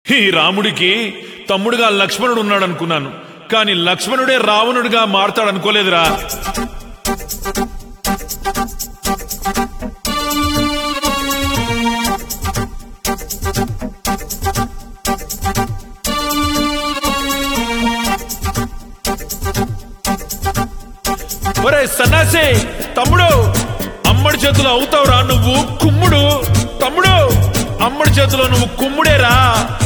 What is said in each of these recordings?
ఈ రాముడికి తమ్ముడుగా లక్ష్మణుడు ఉన్నాడు అనుకున్నాను కానీ లక్ష్మణుడే రావణుడిగా మారతాడనుకోలేదురా ఒరే సన్నాసి తమ్ముడు అమ్మడి చేతిలో అవుతావురా నువ్వు కుమ్ముడు తమ్ముడు అమ్మడి చేతిలో నువ్వు కుమ్ముడేరా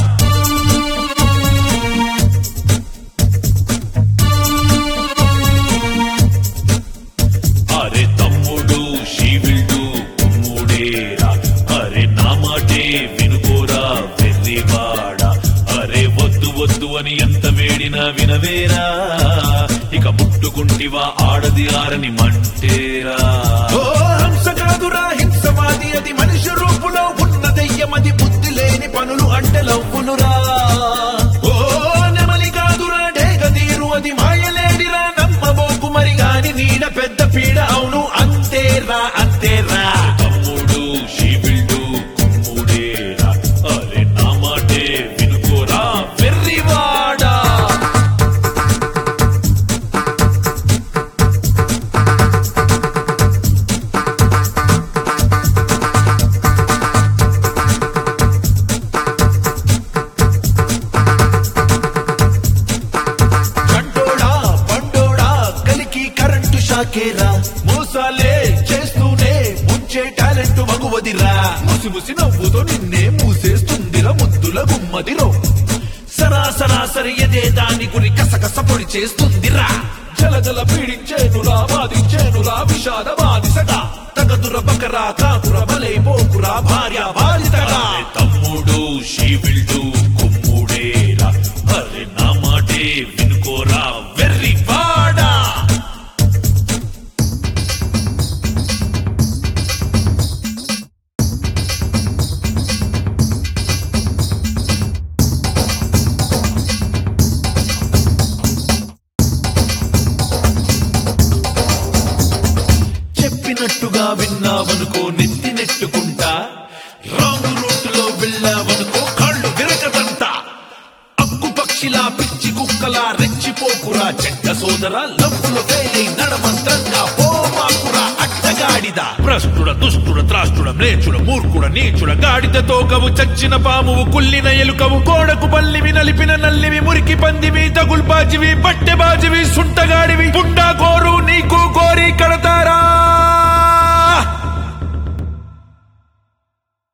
అరే తమ్ముడు శివుడు కుమ్ముడేరా అరే నా మాటే వినుకోరా వెర్రివాడా అరే వద్దు వద్దు అని ఎంత వేడినా వినవేరా ఇక ముట్టుకుంటివా ఆడది ఆరని మంటేరా ఓ హంస కాదురా హింసవాది అది మనిషి రూపులో ఉన్న దెయ్యమది బుద్ధి లేని పనులు అంటే లవ్వులురా ఓ నెమలి కాదురా డేగదీరు అది మాయలేడిరా నమ్మబోకు మరి గాని నీడ పెద్ద పీడ అవును అంతేరా అంతేరా తమ్ముడు శివుడు కుమ్ముడేరా అరే నా మాటే వినుకోరా వెర్రివాడా కంటోడా పండోడా కలికి కరెంటు షాకేరా మోసాలే చేస్తూనే ముంచే టాలెంట్ మగువదిరా ముసి ముసి నవ్వుతో నిన్నే మూసేస్తుందిరా ముద్దుల గుమ్మదిరో సరాసరాసరి ఎదే దాని గురి కసకస పొడి చేస్తుందిరా జలజల పీడించేనురా బాధించేనురా విషాద బాధిసగా తగదుర బకరా కాకుర బలై పోకురా భార్య బాధితగా అరే తమ్ముడు శివుడు కుమ్ముడేరా అరే నా మాటే వినుకోరా వెర్రి వాడా చెప్పినట్టుగా విన్నావనుకో నెత్తి నెట్టుకుంటా రాంగ్ రూట్లో వెళ్ళావనుకో కళ్ళు విరగదంట అక్కు పక్షిలా పిచ్చి కుక్కలా రెచ్చిపోకురా చెడ్డ సోదరా లవ్వులు వేలి నడమంత్రంగా పోమాకురా అడ్డగాడిదా భ్రష్టుడ దుష్టుడ త్రాష్టుడ మ్లేచుడ మూర్ఖుడ నీచుడ గాడిదతో కవు చచ్చిన పామువు కుల్లిన ఎలుకవు కోడకు పల్లివి నలిపిన నల్లివి మురికి పందివి తగుల్బాజివి బట్టెబాజివి సుంటగాడివి పుండా కోరు నీకు కోరి కడతారా